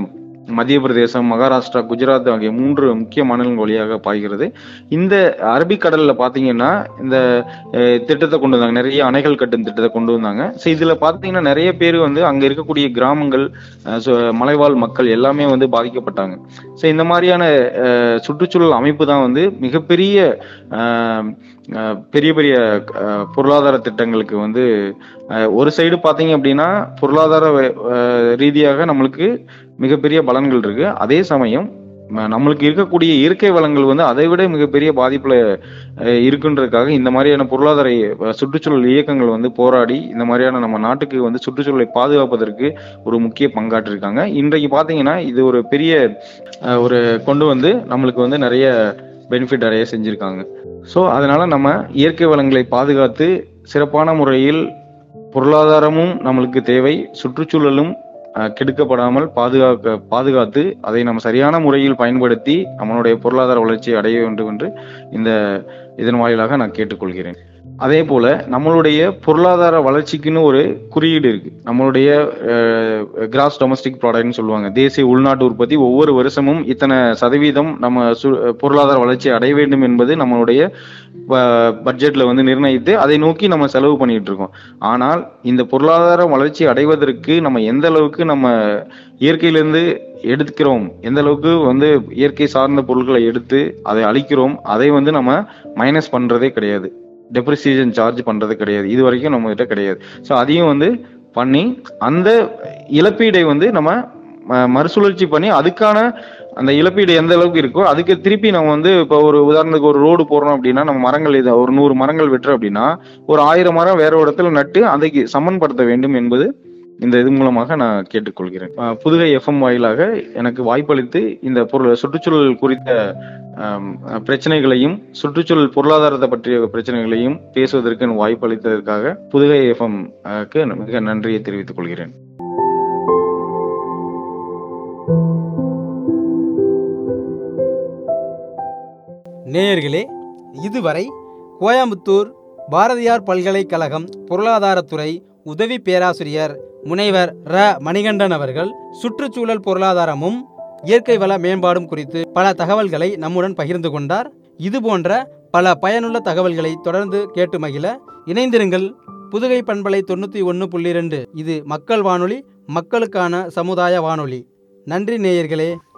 S2: மத்திய பிரதேசம் மகாராஷ்டிரா குஜராத் ஆகிய மூன்று முக்கிய மாநிலங்கள் வழியாக பாய்கிறது இந்த அரபிக்கடல்ல பாத்தீங்கன்னா இந்த அஹ், திட்டத்தை கொண்டு வந்தாங்க நிறைய அணைகள் கட்டும் திட்டத்தை கொண்டு வந்தாங்க ஸோ இதுல பாத்தீங்கன்னா நிறைய பேர் வந்து அங்க இருக்கக்கூடிய கிராமங்கள் அஹ், சு- மலைவாழ் மக்கள் எல்லாமே வந்து பாதிக்கப்பட்டாங்க ஸோ இந்த மாதிரியான அஹ், சுற்றுச்சூழல் அமைப்பு தான் வந்து மிகப்பெரிய அஹ், அஹ், பெரிய பெரிய அஹ், பொருளாதார திட்டங்களுக்கு வந்து அஹ், ஒரு சைடு பாத்தீங்க அப்படின்னா பொருளாதார அஹ், ரீதியாக நம்மளுக்கு மிகப்பெரிய பலன்கள் இருக்கு அதே சமயம் ம- நம்மளுக்கு இருக்கக்கூடிய இயற்கை வளங்கள் வந்து அதை விட மிகப்பெரிய பாதிப்புல அஹ், இருக்குன்றதுக்காக இந்த மாதிரியான பொருளாதார அஹ், சுற்றுச்சூழல் இயக்கங்கள் வந்து போராடி இந்த மாதிரியான நம்ம நாட்டுக்கு வந்து சுற்றுச்சூழலை பாதுகாப்பதற்கு ஒரு முக்கிய பங்காற்றிருக்காங்க இன்றைக்கு பாத்தீங்கன்னா இது ஒரு பெரிய அஹ், ஒரு கொண்டு வந்து நம்மளுக்கு வந்து நிறைய பெனிஃபிட் அடைய செஞ்சிருக்காங்க ஸோ அதனால நம்ம இயற்கை வளங்களை பாதுகாத்து சிறப்பான முறையில் பொருளாதாரமும் நம்மளுக்கு தேவை சுற்றுச்சூழலும் அஹ், கெடுக்கப்படாமல் பாதுகாக்க பாதுகாத்து அதை நம்ம சரியான முறையில் பயன்படுத்தி நம்மளுடைய பொருளாதார வளர்ச்சியை அடைய வேண்டும் என்று இந்த இதன் வாயிலாக நான் கேட்டுக்கொள்கிறேன் அதே போல நம்மளுடைய பொருளாதார வளர்ச்சிக்குன்னு ஒரு குறியீடு இருக்கு நம்மளுடைய கிராஸ் டொமஸ்டிக் ப்ராடக்ட்னு சொல்லுவாங்க தேசிய உள்நாட்டு உற்பத்தி ஒவ்வொரு வருஷமும் இத்தனை சதவீதம் நம்ம சு- பொருளாதார வளர்ச்சி அடைய வேண்டும் என்பது நம்மளுடைய ப- பட்ஜெட்ல வந்து நிர்ணயித்து அதை நோக்கி நம்ம செலவு பண்ணிட்டு இருக்கோம் ஆனால் இந்த பொருளாதார வளர்ச்சி அடைவதற்கு நம்ம எந்த அளவுக்கு நம்ம இயற்கையிலிருந்து எடுக்கிறோம் எந்த அளவுக்கு வந்து இயற்கை சார்ந்த பொருட்களை எடுத்து அதை அழிக்கிறோம் அதை வந்து நம்ம மைனஸ் பண்றதே கிடையாது டெப்ரிசியேஷன் சார்ஜ் பண்றது கிடையாது இது வரைக்கும் நம்ம கிட்ட கிடையாது ஸோ அதையும் வந்து பண்ணி அந்த இழப்பீடை வந்து நம்ம ம- மறுசுழற்சி பண்ணி அதுக்கான அந்த இழப்பீடு எந்த அளவுக்கு இருக்கோ அதுக்கு திருப்பி நம்ம வந்து இப்போ ஒரு உதாரணத்துக்கு ஒரு ரோடு போடுறோம் அப்படின்னா நம்ம மரங்கள் இது ஒரு நூறு மரங்கள் வெட்டுறோம் அப்படின்னா ஒரு ஆயிரம் மரம் வேற ஒரு இடத்துல நட்டு அதைக்கு சமன்படுத்த வேண்டும் என்பது இந்த இது மூலமாக நான் கேட்டுக்கொள்கிறேன் அஹ் புதுகை எஃப்எம் வாயிலாக எனக்கு வாய்ப்பளித்து இந்த பொருள் சுற்றுச்சூழல் குறித்த ஆம், அஹ் பிரச்சனைகளையும் சுற்றுச்சூழல் பொருளாதாரத்தை பற்றிய பிரச்சனைகளையும் பேசுவதற்கு எனக்கு வாய்ப்பளித்ததற்காக புதுகை எஃப்எம் க்கு மிக நன்றியை தெரிவித்துக் கொள்கிறேன்
S1: நேயர்களே இதுவரை கோயம்புத்தூர் பாரதியார் பல்கலைக்கழகம் பொருளாதாரத்துறை உதவி பேராசிரியர் முனைவர் ர மணிகண்டன் அவர்கள் சுற்றுச்சூழல் பொருளாதாரமும் இயற்கை வள மேம்பாடும் குறித்து பல தகவல்களை நம்முடன் பகிர்ந்து கொண்டார் இது போன்ற பல பயனுள்ள தகவல்களை தொடர்ந்து கேட்டு மகிழ இணைந்திருங்கள் புதுகை பண்பலை தொண்ணூற்றி ஒன்று புள்ளி ரெண்டு இது மக்கள் வானொலி மக்களுக்கான சமுதாய வானொலி நன்றி நேயர்களே